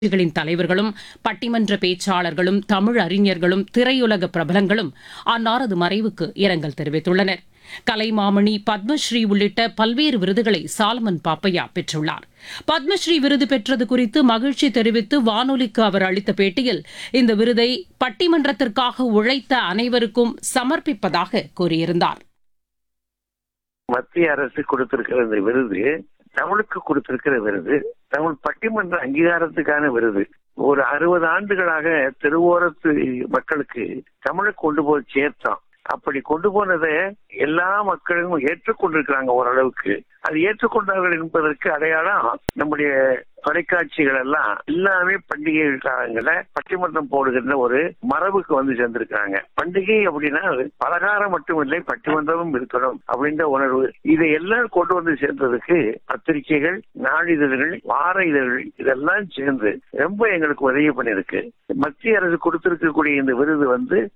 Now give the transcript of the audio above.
கட்சிகளின் தலைவர்களும் பட்டிமன்ற பேச்சாளர்களும் தமிழ் அறிஞர்களும் திரையுலக பிரபலங்களும் அன்னாரது மறைவுக்கு இரங்கல் தெரிவித்துள்ளனர் கலைமாமணி பத்மஸ்ரீ உள்ளிட்ட பல்வேறு விருதுகளை சாலமன் பாப்பையா பெற்றுள்ளார் பத்மஸ்ரீ விருது பெற்றது குறித்து மகிழ்ச்சி தெரிவித்து வானொலிக்கு அவர் அளித்த பேட்டியில் இந்த விருதை பட்டிமன்றத்திற்காக உழைத்த அனைவருக்கும் சமர்ப்பிப்பதாக கூறியிருந்தார் மத்திய அரசு கொடுத்திருக்கிற இந்த விருது தமிழுக்கு கொடுத்திருக்கிற விருது தமிழ் பட்டிமன்ற அங்கீகாரத்துக்கான விருது ஒரு அறுபது ஆண்டுகளாக தெருவோரத்து மக்களுக்கு தமிழை கொண்டு போய் சேர்த்தோம் அப்படி கொண்டு போனதை எல்லா மக்களும் ஏற்றுக்கொண்டிருக்கிறாங்க ஓரளவுக்கு அது ஏற்றுக்கொண்டார்கள் என்பதற்கு அடையாளம் நம்முடைய தொலைக்காட்சிகள் எல்லாம் எல்லாமே பண்டிகை காலங்கள பட்டிமன்றம் போடுகின்ற ஒரு மரபுக்கு வந்து சேர்ந்திருக்காங்க பண்டிகை அப்படின்னா பலகாரம் மட்டுமில்லை பட்டிமன்றமும் இருக்கணும் அப்படின்ற உணர்வு இதை எல்லாம் கொண்டு வந்து சேர்ந்ததுக்கு பத்திரிகைகள் நாளிதழ்கள் வார இதழ்கள் இதெல்லாம் சேர்ந்து ரொம்ப எங்களுக்கு உதவி பண்ணிருக்கு மத்திய அரசு கொடுத்திருக்கக்கூடிய இந்த விருது வந்து